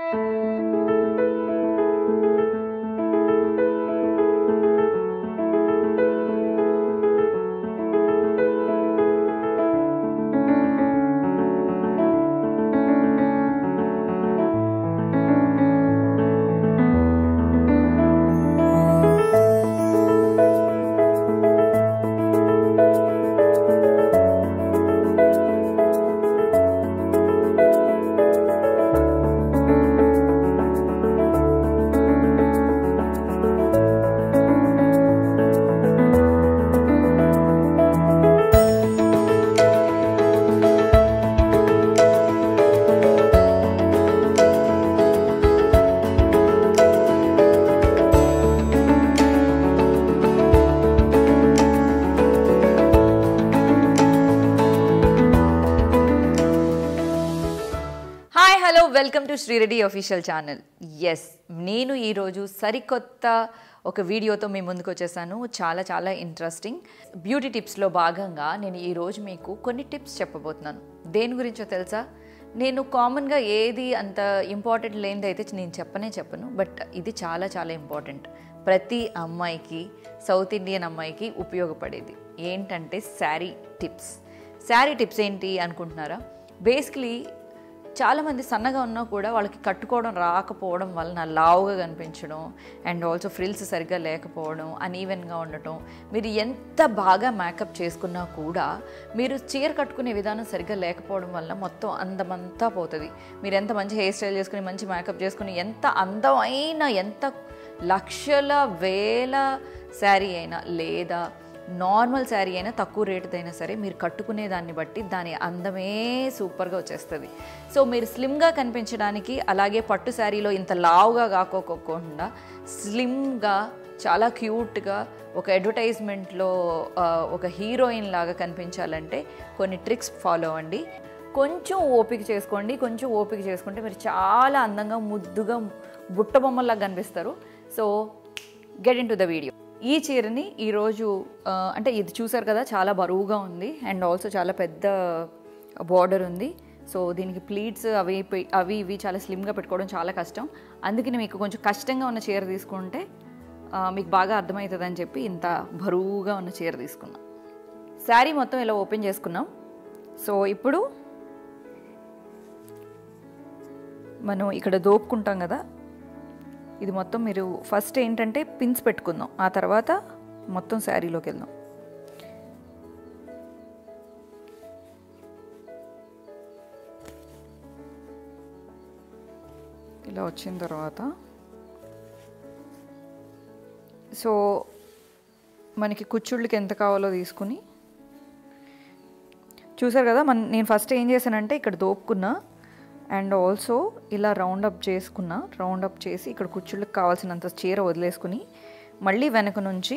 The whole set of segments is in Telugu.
Hi hello welcome to Sri Reddy official channel yes నేను ఈరోజు సరికొత్త ఒక వీడియోతో మీ ముందుకు వచ్చేసాను చాలా చాలా ఇంట్రెస్టింగ్ బ్యూటీ టిప్స్లో భాగంగా నేను ఈరోజు మీకు కొన్ని టిప్స్ చెప్పబోతున్నాను దేని గురించో తెలుసా నేను కామన్గా ఏది అంత ఇంపార్టెంట్ లేనిది అయితే నేను చెప్పనే చెప్పను బట్ ఇది చాలా చాలా ఇంపార్టెంట్ ప్రతి అమ్మాయికి సౌత్ ఇండియన్ అమ్మాయికి ఉపయోగపడేది ఏంటంటే శారీ టిప్స్ శారీ టిప్స్ ఏంటి అనుకుంటున్నారా బేసిక్లీ చాలామంది సన్నగా ఉన్నా కూడా వాళ్ళకి కట్టుకోవడం రాకపోవడం వలన లావుగా కనిపించడం అండ్ ఆల్సో ఫ్రిల్స్ సరిగ్గా లేకపోవడం అన్ఈవెన్గా ఉండటం మీరు ఎంత బాగా మేకప్ చేసుకున్నా కూడా మీరు చీర కట్టుకునే విధానం సరిగ్గా లేకపోవడం వల్ల మొత్తం అందమంతా పోతుంది మీరు ఎంత మంచి హెయిర్ స్టైల్ చేసుకుని మంచి మేకప్ చేసుకుని ఎంత అందమైన ఎంత లక్షల వేల శారీ అయినా లేదా నార్మల్ శారీ అయినా తక్కువ రేటుదైనా సరే మీరు కట్టుకునే దాన్ని బట్టి దాని అందమే సూపర్గా వచ్చేస్తుంది సో మీరు స్లిమ్గా కనిపించడానికి అలాగే పట్టు శారీలో ఇంత లావుగా కాకోకుండా స్లిమ్గా చాలా క్యూట్గా ఒక అడ్వర్టైజ్మెంట్లో ఆ, ఒక హీరోయిన్ లాగా కనిపించాలంటే కొన్ని ట్రిక్స్ ఫాలో అవ్వండి కొంచెం ఓపిక చేసుకోండి కొంచెం ఓపిక చేసుకుంటే మీరు చాలా అందంగా ముద్దుగా బుట్ట బొమ్మల్లాగా కనిపిస్తారు so get into the video ఈ చీరని ఈరోజు ఆ, అంటే ఇది చూసారు కదా చాలా బరువుగా ఉంది అండ్ ఆల్సో చాలా పెద్ద బార్డర్ ఉంది సో దీనికి ప్లీట్స్ అవి పె- అవి ఇవి చాలా స్లిమ్గా పెట్టుకోవడం చాలా కష్టం అందుకని మీకు కొంచెం కష్టంగా ఉన్న చీర తీసుకుంటే ఆ, మీకు బాగా అర్థమవుతుందని చెప్పి ఇంత బరువుగా ఉన్న చీర తీసుకున్నాం శారీ మొత్తం ఇలా ఓపెన్ చేసుకున్నాం సో ఇప్పుడు మనం ఇక్కడ దోపుకుంటాం కదా ఇది మొత్తం మీరు ఫస్ట్ ఏంటంటే పిన్స్ పెట్టుకుందాం ఆ తర్వాత మొత్తం శారీలోకి వెళ్దాం ఇలా వచ్చిన తర్వాత సో మనకి కుచ్చుళ్ళకి ఎంత కావాలో తీసుకుని చూసారు కదా మన నేను ఫస్ట్ ఏం చేశానంటే ఇక్కడ దోపుకున్నా అండ్ ఆల్సో ఇలా రౌండ్ అప్ చేసుకున్నా రౌండ్ అప్ చేసి ఇక్కడ కుచ్చుళ్ళకి కావాల్సినంత చీర వదిలేసుకుని మళ్ళీ వెనక నుంచి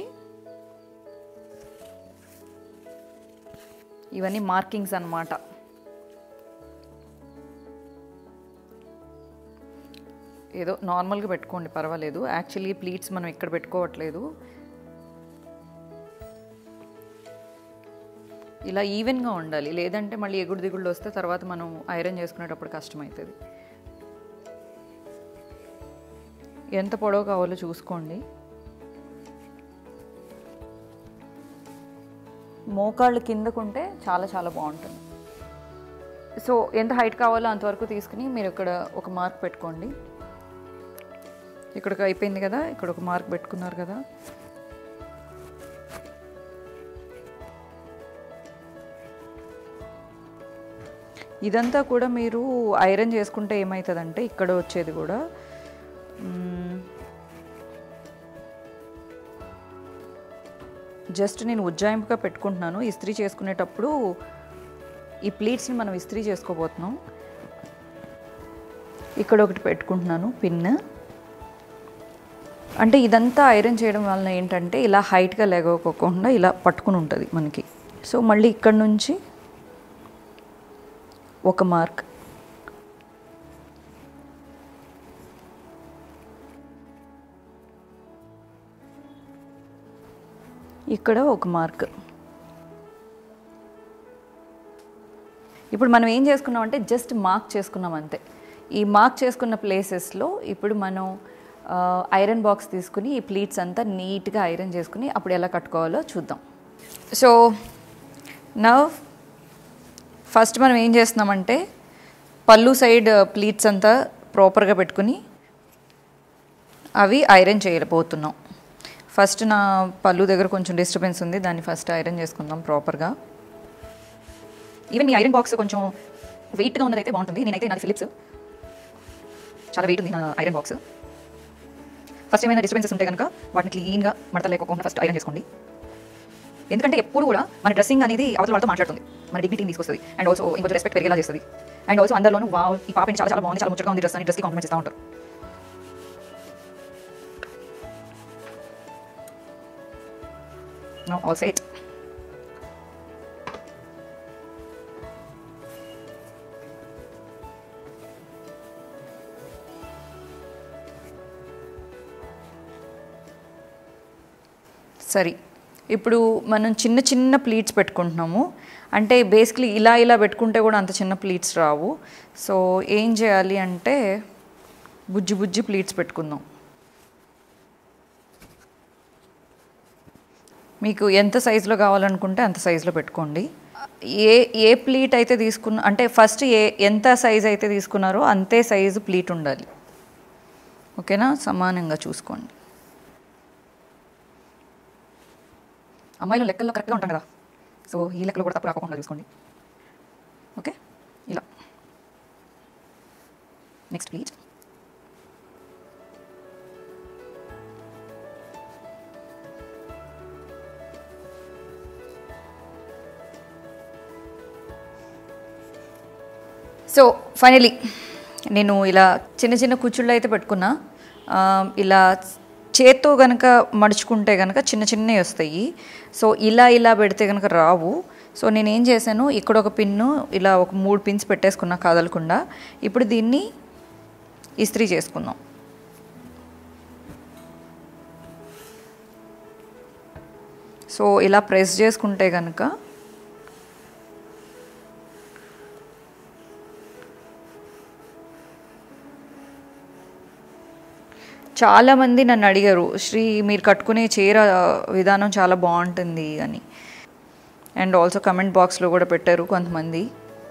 ఇవన్నీ మార్కింగ్స్ అన్నమాట ఏదో నార్మల్గా పెట్టుకోండి పర్వాలేదు యాక్చువల్లీ ప్లీట్స్ మనం ఇక్కడ పెట్టుకోవట్లేదు ఇలా ఈవెన్గా ఉండాలి లేదంటే మళ్ళీ ఎగుడు దిగుళ్ళు వస్తే తర్వాత మనం ఐరన్ చేసుకునేటప్పుడు కష్టమవుతుంది ఎంత పొడవు కావాలో చూసుకోండి మోకాళ్ళు కిందకుంటే చాలా చాలా బాగుంటుంది సో ఎంత హైట్ కావాలో అంతవరకు తీసుకుని మీరు ఇక్కడ ఒక మార్క్ పెట్టుకోండి ఇక్కడికి అయిపోయింది కదా ఇక్కడ ఒక మార్క్ పెట్టుకున్నారు కదా ఇదంతా కూడా మీరు ఐరన్ చేసుకుంటే ఏమవుతుందంటే ఇక్కడ వచ్చేది కూడా మ్మ్, జస్ట్ నేను ఉజ్జాయింపుగా పెట్టుకుంటున్నాను ఇస్త్రీ చేసుకునేటప్పుడు ఈ ప్లీట్స్ని మనం ఇస్త్రీ చేసుకోబోతున్నాం ఇక్కడ ఒకటి పెట్టుకుంటున్నాను పిన్ అంటే ఇదంతా ఐరన్ చేయడం వలన ఏంటంటే ఇలా హైట్గా లేకపోకుండా ఇలా పట్టుకుని ఉంటుంది మనకి సో మళ్ళీ ఇక్కడ నుంచి ఒక మార్క్ ఇక్కడ ఒక మార్క్ ఇప్పుడు మనం ఏం చేసుకున్నాం అంటే జస్ట్ మార్క్ చేసుకున్నాం అంతే ఈ మార్క్ చేసుకున్న ప్లేసెస్లో ఇప్పుడు మనం ఆ, ఐరన్ బాక్స్ తీసుకుని ఈ ప్లీట్స్ అంతా నీట్గా ఐరన్ చేసుకుని అప్పుడు ఎలా కట్టుకోవాలో చూద్దాం సో నవ్ ఫస్ట్ మనం ఏం చేస్తున్నామంటే పళ్ళు సైడ్ ప్లీట్స్ అంతా ప్రాపర్గా పెట్టుకుని అవి ఐరన్ చేయలేకపోతున్నాం ఫస్ట్ నా పళ్ళు దగ్గర కొంచెం డిస్టర్బెన్స్ ఉంది దాన్ని ఫస్ట్ ఐరన్ చేసుకుందాం ప్రాపర్గా ఈవెన్ ఈ ఐరన్ బాక్స్ కొంచెం వెయిట్గా ఉన్నదైతే బాగుంటుంది నేనైతే నాది ఫిలిప్స్ చాలా వెయిట్ ఉంది నా ఐరన్ బాక్స్ ఫస్ట్ ఏమైనా డిస్టర్బెన్సెస్ ఉంటే కనుక వాటిని క్లీన్గా మడత లేకోకుండా ఫస్ట్ ఐరన్ చేసుకోండి ఎందుకంటే ఎప్పుడు కూడా మన డ్రెస్సింగ్ అనేది అవతల వాళ్ళతో మాట్లాడుతుంది మన డిగ్నిటీని తీసుకొస్తుంది అండ్ ఆల్సో ఇంకొంచెం రెస్పెక్ట్ పెరిగేలా చేస్తుంది అండ్ ఆల్సో అందరిలోనూ వా ఈ పాప చాలా చాలా బాగుంది చాలా ముచ్చటగా ఉంది డ్రెస్ అని డ్రెస్కి కాంప్లిమెంట్స్ ఇస్తూ ఉంటారు No, all set. సరే ఇప్పుడు మనం చిన్న చిన్న ప్లీట్స్ పెట్టుకుంటున్నాము అంటే బేసిక్లీ ఇలా ఇలా పెట్టుకుంటే కూడా అంత చిన్న ప్లీట్స్ రావు సో ఏం చేయాలి అంటే బుజ్జి బుజ్జి ప్లీట్స్ పెట్టుకుందాం మీకు ఎంత సైజులో కావాలనుకుంటే అంత సైజులో పెట్టుకోండి ఏ ఏ ప్లీట్ అయితే తీసుకున్న అంటే ఫస్ట్ ఏ ఎంత సైజ్ అయితే తీసుకున్నారో అంతే సైజు ప్లీట్ ఉండాలి ఓకేనా సమానంగా చూసుకోండి అమ్మాయిలు లెక్కల్లో కరెక్ట్గా ఉంటాం కదా సో ఈ లెక్కలు కూడా తప్పు రాకుండా చూసుకోండి ఓకే ఇలా నెక్స్ట్ ప్లీజ్ సో ఫైనలీ నేను ఇలా చిన్న చిన్న కుచ్చుళ్ళు అయితే పెట్టుకున్నా ఆ, ఇలా చేత్తో కనుక మడుచుకుంటే కనుక చిన్న చిన్నవి వస్తాయి సో ఇలా ఇలా పెడితే కనుక రావు సో నేను ఏం చేశాను ఇక్కడ ఒక పిన్ను ఇలా ఒక మూడు పిన్స్ పెట్టేసుకున్నా కదలకుండా ఇప్పుడు దీన్ని ఇస్త్రీ చేసుకుందాం సో ఇలా ప్రెస్ చేసుకుంటే కనుక చాలామంది నన్ను అడిగారు శ్రీ మీరు కట్టుకునే చీర విధానం చాలా బాగుంటుంది అని అండ్ ఆల్సో కమెంట్ బాక్స్లో కూడా పెట్టారు కొంతమంది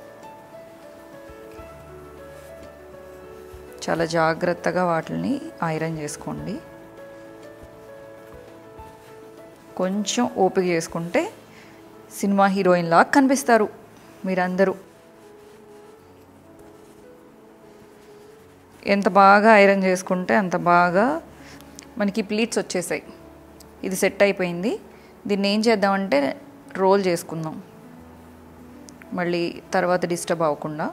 చాలా జాగ్రత్తగా వాటిని ఐరన్ చేసుకోండి కొంచెం ఓపిక చేసుకుంటే సినిమా హీరోయిన్ లాగా కనిపిస్తారు మీరందరూ ఎంత బాగా ఐరన్ చేసుకుంటే అంత బాగా మనకి ప్లీట్స్ వచ్చేసాయి ఇది సెట్ అయిపోయింది దీన్ని ఏం చేద్దామంటే రోల్ చేసుకుందాం మళ్ళీ తర్వాత డిస్టర్బ్ అవ్వకుండా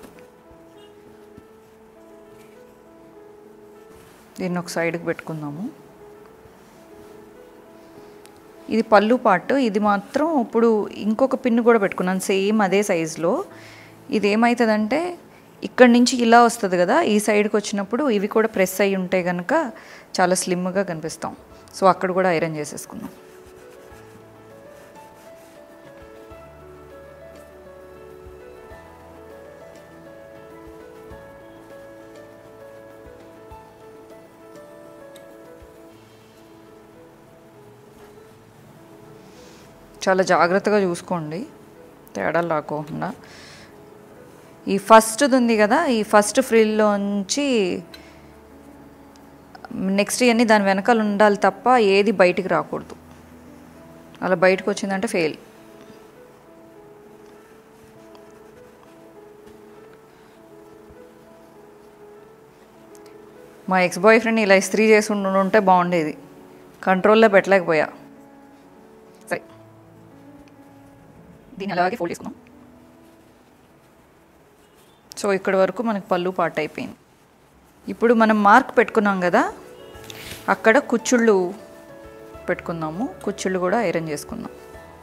దీన్ని ఒక సైడ్కి పెట్టుకుందాము ఇది పళ్ళు పార్ట్ ఇది మాత్రం ఇప్పుడు ఇంకొక పిన్ను కూడా పెట్టుకున్నాను సేమ్ అదే సైజులో ఇది ఏమవుతుందంటే ఇక్కడ నుంచి ఇలా వస్తుంది కదా ఈ సైడ్కి వచ్చినప్పుడు ఇవి కూడా ప్రెస్ అయ్యి ఉంటే కనుక చాలా స్లిమ్గా కనిపిస్తాం సో అక్కడ కూడా ఐరన్ చేసేసుకుందాం చాలా జాగ్రత్తగా చూసుకోండి తేడాలు రాకోకుండా ఈ ఫస్ట్ది ఉంది కదా ఈ ఫస్ట్ ఫ్రిల్లోంచి నెక్స్ట్ ఇవన్నీ దాని వెనకాల ఉండాలి తప్ప ఏది బయటికి రాకూడదు అలా బయటకు వచ్చిందంటే ఫెయిల్ మా ఎక్స్ బాయ్ ఫ్రెండ్ ఇలా ఇస్త్రీ చేసి ఉండి ఉంటే బాగుండేది కంట్రోల్లో పెట్టలేకపోయా సరే దీన్ని అలాగే ఫోల్డ్ చేసుకుందాం సో ఇక్కడ వరకు మనకి పళ్ళు పాట అయిపోయింది ఇప్పుడు మనం మార్క్ పెట్టుకున్నాం కదా అక్కడ కుచ్చుళ్ళు పెట్టుకుందాము కుచ్చుళ్ళు కూడా ఐరన్ చేసుకుందాం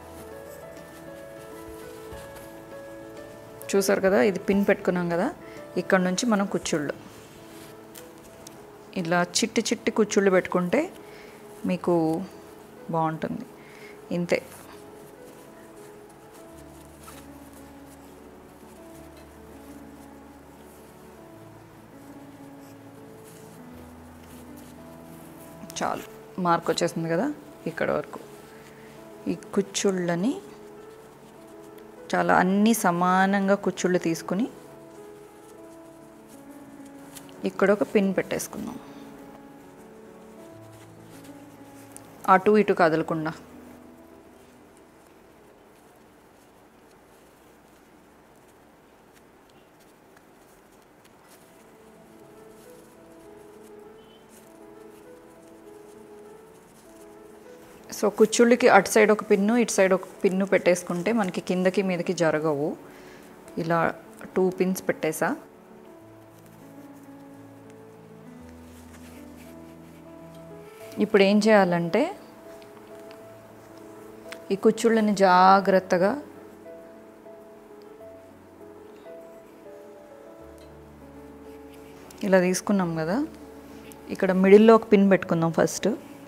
చూసారు కదా ఇది పిన్ పెట్టుకున్నాం కదా ఇక్కడ నుంచి మనం కుచ్చుళ్ళు ఇలా చిట్టి చిట్టి కుచ్చుళ్ళు పెట్టుకుంటే మీకు బాగుంటుంది ఇంతే చాలు మార్క్ వచ్చేసింది కదా ఇక్కడ వరకు ఈ కుచ్చుళ్ళని చాలా అన్ని సమానంగా కుచ్చుళ్ళు తీసుకుని ఇక్కడ ఒక పిన్ పెట్టేసుకుందాం అటు ఇటు కదలకుండా సో కుచ్చుళ్ళకి అటు సైడ్ ఒక పిన్ను ఇటు సైడ్ ఒక పిన్ను పెట్టేసుకుంటే మనకి కిందకి మీదకి జరగవు ఇలా టూ పిన్స్ పెట్టేసా ఇప్పుడు ఏం చేయాలంటే ఈ కుచ్చుళ్ళని జాగ్రత్తగా ఇలా తీసుకున్నాం కదా ఇక్కడ మిడిల్లో ఒక పిన్ పెట్టుకుందాం ఫస్ట్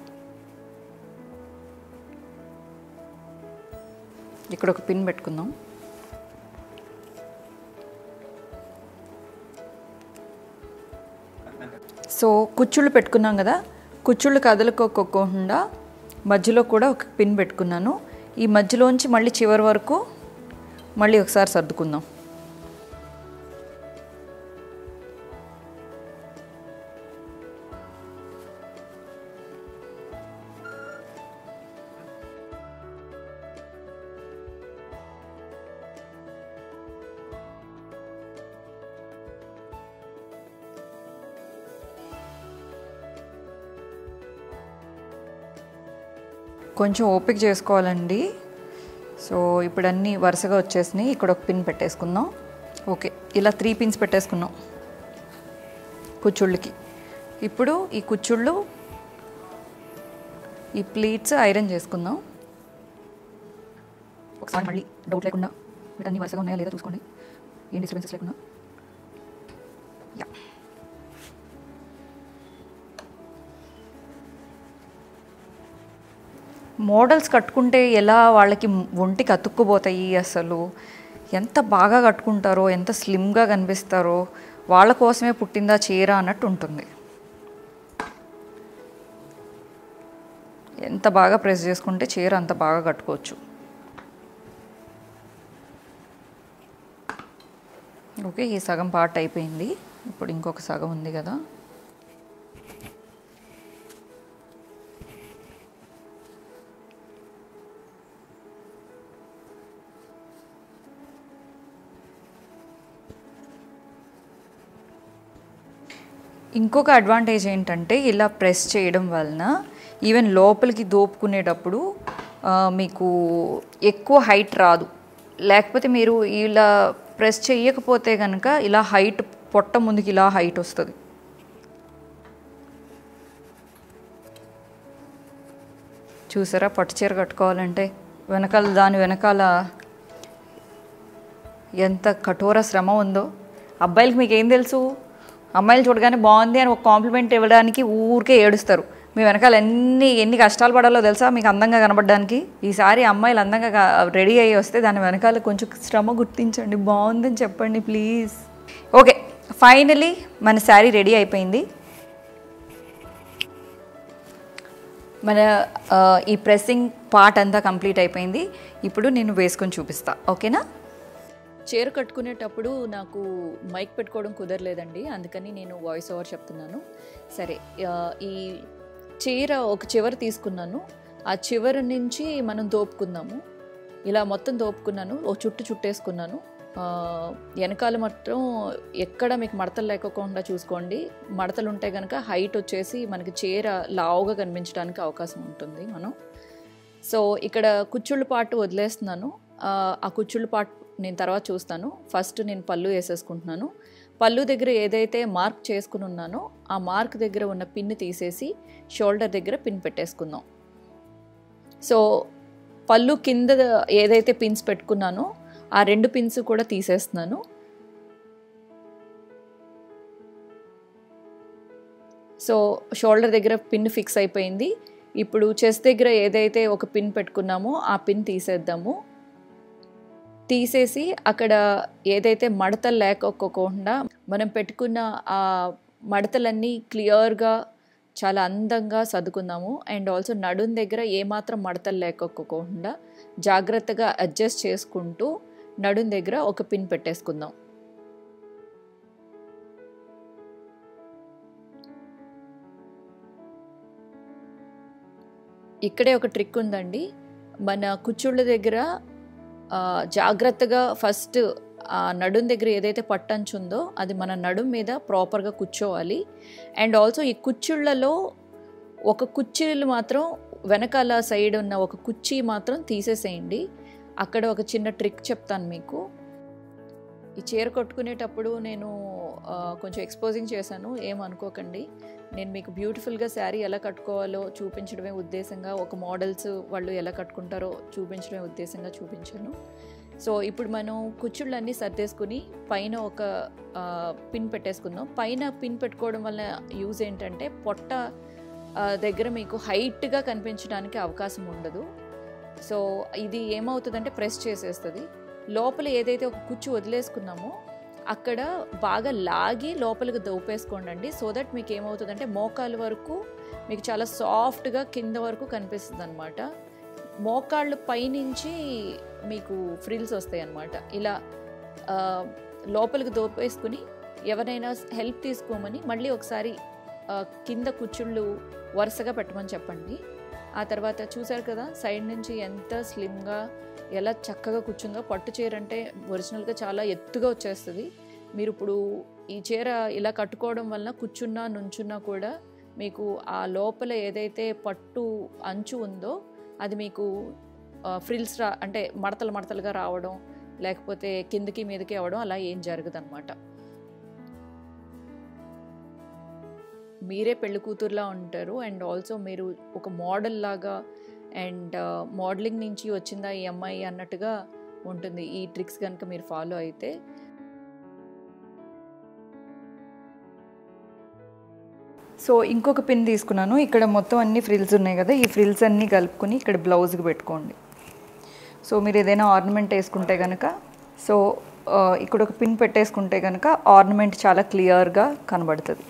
ఇక్కడ ఒక పిన్ పెట్టుకుందాం సో కుచ్చుళ్ళు పెట్టుకున్నాం కదా కుచ్చుళ్ళు కదలుకోకుండా మధ్యలో కూడా ఒక పిన్ పెట్టుకున్నాను ఈ మధ్యలోంచి మళ్ళీ చివరి వరకు మళ్ళీ ఒకసారి సర్దుకుందాం కొంచెం ఓపిక చేసుకోవాలండి సో ఇప్పుడు అన్నీ వరుసగా వచ్చేసినాయి ఇక్కడ ఒక పిన్ పెట్టేసుకుందాం ఓకే ఇలా త్రీ పిన్స్ పెట్టేసుకున్నాం కుచ్చుళ్ళకి ఇప్పుడు ఈ కుచ్చుళ్ళు ఈ ప్లీట్స్ ఐరన్ చేసుకుందాం ఒకసారి మళ్ళీ డౌట్ లేకుండా వీటన్నీ వరుసగా ఉన్నాయా లేదా చూసుకోండి ఏం డిస్టర్బెన్సెస్ లేకుండా యా మోడల్స్ కట్టుకుంటే ఎలా వాళ్ళకి ఒంటికి అతుక్కుపోతాయి అసలు ఎంత బాగా కట్టుకుంటారో ఎంత స్లిమ్గా కనిపిస్తారో వాళ్ళ కోసమే పుట్టిందా చీర అన్నట్టు ఉంటుంది ఎంత బాగా ప్రెస్ చేసుకుంటే చీర అంత బాగా కట్టుకోవచ్చు ఓకే ఈ సగం పార్ట్ అయిపోయింది ఇప్పుడు ఇంకొక సగం ఉంది కదా ఇంకొక అడ్వాంటేజ్ ఏంటంటే ఇలా ప్రెస్ చేయడం వలన ఈవెన్ లోపలికి దోపుకునేటప్పుడు ఆ, మీకు ఎక్కువ హైట్ రాదు లేకపోతే మీరు ఇలా ప్రెస్ చేయకపోతే కనుక ఇలా హైట్ పొట్ట ముందుకి ఇలా హైట్ వస్తుంది చూసారా పట్టు చీర కట్టుకోవాలంటే వెనకాల దాని వెనకాల ఎంత కఠోర శ్రమ ఉందో అబ్బాయిలకి మీకు ఏం తెలుసు అమ్మాయిలు చూడగానే బాగుంది అని ఒక కాంప్లిమెంట్ ఇవ్వడానికి ఊరికే ఏడుస్తారు మీ వెనకాల ఎన్ని ఎన్ని కష్టాలు పడాలో తెలుసా మీకు అందంగా కనబడడానికి ఈసారి అమ్మాయిలు అందంగా రెడీ అయ్యి వస్తే దాని వెనకాల కొంచెం శ్రమ గుర్తించండి బాగుందని చెప్పండి ప్లీజ్ ఓకే ఫైనలీ మన శారీ రెడీ అయిపోయింది మన ఆ, ఈ ప్రెస్సింగ్ పార్ట్ అంతా కంప్లీట్ అయిపోయింది ఇప్పుడు నేను వేసుకొని చూపిస్తా ఓకేనా చీర కట్టుకునేటప్పుడు నాకు మైక్ పెట్టుకోవడం కుదరలేదండి అందుకని నేను వాయిస్ ఓవర్ చెప్తున్నాను సరే ఆ, ఈ చీర ఒక చివర తీసుకున్నాను ఆ చివరి నుంచి మనం దోపుకుందాము ఇలా మొత్తం దోపుకున్నాను ఓ చుట్టు చుట్టేసుకున్నాను ఆ, వెనకాల మాత్రం ఎక్కడ మీకు మడతలు లేకోకుండా చూసుకోండి మడతలు ఉంటే కనుక హైట్ వచ్చేసి మనకి చీర లావుగా కనిపించడానికి అవకాశం ఉంటుంది మనం సో ఇక్కడ కుచ్చుళ్ళు పాటు వదిలేస్తున్నాను ఆ, ఆ కుచ్చుళ్ళు పాటు నేను తర్వాత చూస్తాను ఫస్ట్ నేను పళ్ళు వేసేసుకుంటున్నాను పళ్ళు దగ్గర ఏదైతే మార్క్ చేసుకుని ఉన్నానో ఆ మార్క్ దగ్గర ఉన్న పిన్ తీసేసి షోల్డర్ దగ్గర పిన్ పెట్టేసుకుందాం సో పళ్ళు కింద ఏదైతే పిన్స్ పెట్టుకున్నానో ఆ రెండు పిన్స్ కూడా తీసేస్తున్నాను సో షోల్డర్ దగ్గర పిన్ ఫిక్స్ అయిపోయింది ఇప్పుడు చెస్ట్ దగ్గర ఏదైతే ఒక పిన్ పెట్టుకున్నామో ఆ పిన్ తీసేద్దాము తీసేసి అక్కడ ఏదైతే మడతలు లేకోకుండా మనం పెట్టుకున్న ఆ మడతలన్నీ క్లియర్గా చాలా అందంగా సర్దుకుందాము అండ్ ఆల్సో నడుం దగ్గర ఏమాత్రం మడతలు లేకోకుండా జాగ్రత్తగా అడ్జస్ట్ చేసుకుంటూ నడుం దగ్గర ఒక పిన్ పెట్టేసుకుందాం ఇక్కడే ఒక ట్రిక్ ఉందండి మన కుచ్చుళ్ళ దగ్గర ఆ, జాగ్రత్తగా ఫస్ట్ ఆ నడుం దగ్గర ఏదైతే పట్టంచు ఉందో అది మన నడుం మీద ప్రాపర్గా కూర్చోవాలి అండ్ ఆల్సో ఈ కుచ్చుళ్ళలో ఒక కుర్చీలు మాత్రం వెనకాల సైడ్ ఉన్న ఒక కుర్చీ మాత్రం తీసేసేయండి అక్కడ ఒక చిన్న ట్రిక్ చెప్తాను మీకు ఈ చీర కట్టుకునేటప్పుడు నేను ఆ, కొంచెం ఎక్స్పోజింగ్ చేశాను ఏమనుకోకండి నేను మీకు బ్యూటిఫుల్గా శారీ ఎలా కట్టుకోవాలో చూపించడమే ఉద్దేశంగా ఒక మోడల్స్ వాళ్ళు ఎలా కట్టుకుంటారో చూపించడమే ఉద్దేశంగా చూపించాను సో ఇప్పుడు మనం కుచ్చుళ్ళన్నీ సర్దేసుకుని పైన ఒక ఆ, పిన్ పెట్టేసుకుందాం పైన పిన్ పెట్టుకోవడం వల్ల యూజ్ ఏంటంటే పొట్ట ఆ, దగ్గర మీకు హైట్గా కనిపించడానికి అవకాశం ఉండదు సో ఇది ఏమవుతుందంటే ప్రెస్ చేసేస్తుంది లోపల ఏదైతే ఒక కుచ్చు వదిలేసుకున్నామో అక్కడ బాగా లాగి లోపలికి దోపేసుకోండి సో దట్ మీకు ఏమవుతుందంటే మోకాలు వరకు మీకు చాలా సాఫ్ట్గా కింద వరకు కనిపిస్తుంది అనమాట మోకాళ్ళు పైనుంచి మీకు ఫ్రిల్స్ వస్తాయి అన్నమాట ఇలా ఆ, లోపలికి దోపేసుకుని ఎవరైనా హెల్ప్ తీసుకోమని మళ్ళీ ఒకసారి ఆ, కింద కుచ్చుళ్ళు వరుసగా పెట్టమని చెప్పండి ఆ తర్వాత చూసారు కదా సైడ్ నుంచి ఎంత స్లిమ్గా ఎలా చక్కగా కూర్చుందో పట్టు చీర అంటే ఒరిజినల్గా చాలా ఎత్తుగా వచ్చేస్తుంది మీరు ఇప్పుడు ఈ చీర ఇలా కట్టుకోవడం వలన కూర్చున్నా నుంచున్నా కూడా మీకు ఆ లోపల ఏదైతే పట్టు అంచు ఉందో అది మీకు ఫ్రిల్స్ రా అంటే మడతలు మడతలుగా రావడం లేకపోతే కిందకి మీదకి అవ్వడం అలా ఏం జరగదు అనమాట మీరే పెళ్లి కూతురులా ఉంటారు అండ్ ఆల్సో మీరు ఒక మోడల్ లాగా అండ్ మోడలింగ్ నుంచి వచ్చిందా ఈ అమ్మాయి అన్నట్టుగా ఉంటుంది ఈ ట్రిక్స్ కనుక మీరు ఫాలో అయితే సో ఇంకొక పిన్ తీసుకున్నాను ఇక్కడ మొత్తం అన్ని ఫ్రిల్స్ ఉన్నాయి కదా ఈ ఫ్రిల్స్ అన్నీ కలుపుకొని ఇక్కడ బ్లౌజ్కి పెట్టుకోండి సో మీరు ఏదైనా ఆర్నమెంట్ వేసుకుంటే కనుక సో ఆ, ఇక్కడ ఒక పిన్ పెట్టేసుకుంటే కనుక ఆర్నమెంట్ చాలా క్లియర్గా కనబడుతుంది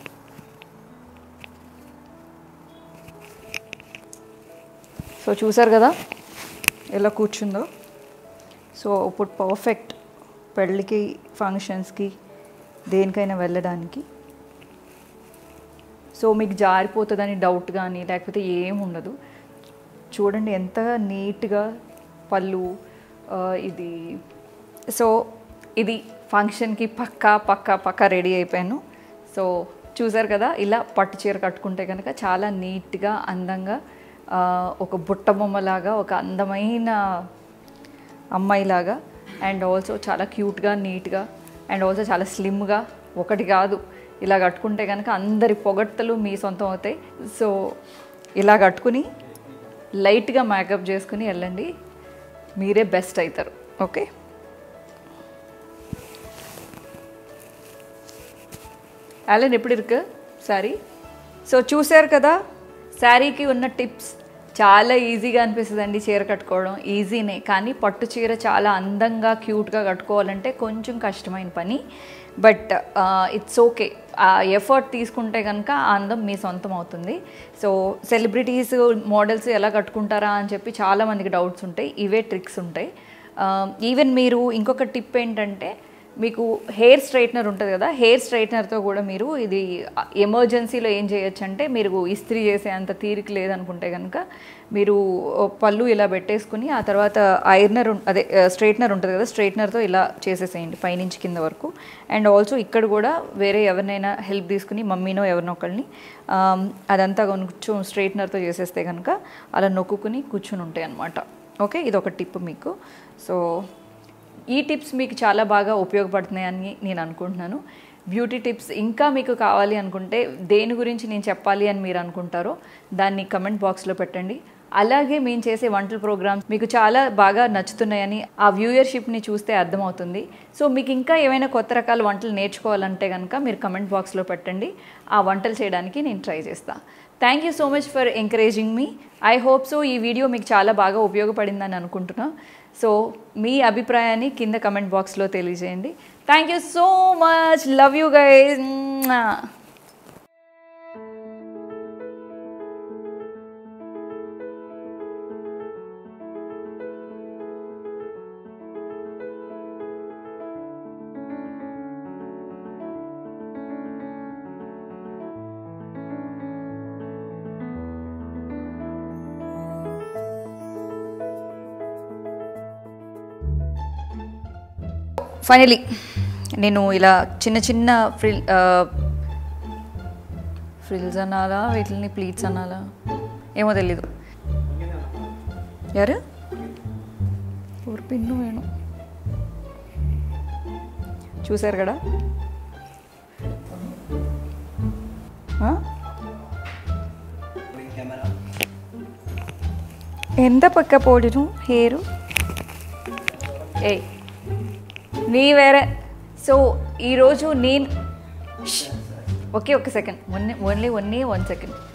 సో చూసారు కదా ఎలా కూర్చుందో సో ఇప్పుడు పర్ఫెక్ట్ పెళ్ళికి ఫంక్షన్స్కి దేనికైనా వెళ్ళడానికి సో మీకు జారిపోతుందని డౌట్ కానీ లేకపోతే ఏం ఉండదు చూడండి ఎంత నీట్గా పళ్ళు ఆ, ఇది సో ఇది ఫంక్షన్కి పక్కా పక్కా పక్కా రెడీ అయిపోయాను సో చూసారు కదా ఇలా పట్టు చీర కట్టుకుంటే కనుక చాలా నీట్గా అందంగా ఆ, ఒక బుట్ట బొమ్మలాగా ఒక అందమైన అమ్మాయిలాగా అండ్ ఆల్సో చాలా క్యూట్గా నీట్గా అండ్ ఆల్సో చాలా స్లిమ్గా ఒకటి కాదు ఇలా కట్టుకుంటే కనుక అందరి పొగడ్తలు మీ సొంతం అవుతాయి సో ఇలా కట్టుకుని లైట్గా మేకప్ చేసుకుని వెళ్ళండి మీరే బెస్ట్ అవుతారు ఓకే అలన్ ఎప్పుడు ఇருக்கு సారీ సో చూశారు కదా శారీకి ఉన్న టిప్స్ చాలా ఈజీగా అనిపిస్తుందండి చీర కట్టుకోవడం ఈజీనే కానీ పట్టు చీర చాలా అందంగా క్యూట్గా కట్టుకోవాలంటే కొంచెం కష్టమైన పని బట్ ఇట్స్ ఓకే ఆ ఎఫర్ట్ తీసుకుంటే కనుక ఆ అందం మీ సొంతం అవుతుంది సో సెలబ్రిటీస్ మోడల్స్ ఎలా కట్టుకుంటారా అని చెప్పి చాలామందికి డౌట్స్ ఉంటాయి ఇవే ట్రిక్స్ ఉంటాయి ఈవెన్ మీరు ఇంకొక టిప్ ఏంటంటే మీకు హెయిర్ స్ట్రైట్నర్ ఉంటుంది కదా హెయిర్ స్ట్రైట్నర్తో కూడా మీరు ఇది ఎమర్జెన్సీలో ఏం చేయొచ్చు అంటే మీరు ఇస్త్రీ చేసే అంత తీరిక లేదనుకుంటే కనుక మీరు పళ్ళు ఇలా పెట్టేసుకుని ఆ తర్వాత ఐర్నర్ అదే స్ట్రైట్నర్ ఉంటుంది కదా స్ట్రైట్నర్తో ఇలా చేసేసేయండి పైనుంచి కింద వరకు అండ్ ఆల్సో ఇక్కడ కూడా వేరే ఎవరినైనా హెల్ప్ తీసుకుని మమ్మీనో ఎవరినో ఒకళ్ళని ఆమ్, అదంతా కొంచెం స్ట్రైట్నర్తో చేసేస్తే కనుక అలా నొక్కుని కూర్చుని ఉంటాయి అనమాట ఓకే ఇది ఒక టిప్ మీకు సో ఈ టిప్స్ మీకు చాలా బాగా ఉపయోగపడుతున్నాయని నేను అనుకుంటున్నాను బ్యూటీ టిప్స్ ఇంకా మీకు కావాలి అనుకుంటే దేని గురించి నేను చెప్పాలి అని మీరు అనుకుంటారో దాన్ని కమెంట్ బాక్స్లో పెట్టండి అలాగే మేము చేసే వంటల ప్రోగ్రామ్స్ మీకు చాలా బాగా నచ్చుతున్నాయని ఆ వ్యూయర్షిప్ని చూస్తే అర్థమవుతుంది సో మీకు ఇంకా ఏమైనా కొత్త రకాల వంటలు నేర్చుకోవాలంటే కనుక మీరు కమెంట్ బాక్స్లో పెట్టండి ఆ వంటలు చేయడానికి నేను ట్రై చేస్తాను thank you so much for encouraging మీ ఐ హోప్ సో ఈ వీడియో మీకు చాలా బాగా ఉపయోగపడిందని అనుకుంటున్నా సో మీ అభిప్రాయాన్ని కింద కమెంట్ బాక్స్లో తెలియజేయండి thank you so much love you guys finally నేను ఇలా చిన్న చిన్న ఫ్రిల్ ఫ్రిల్స్ అనాలా వీటిని ప్లీట్స్ అనాలా ఏమో తెలీదు யாரு ஒரு పిన్ను వేణు చూసారు కదా ఆ? ఎంత పక్క పోడును హేరు ఏ నీ వేరే సో ఈరోజు నేను ఒకే ఒక second only only one second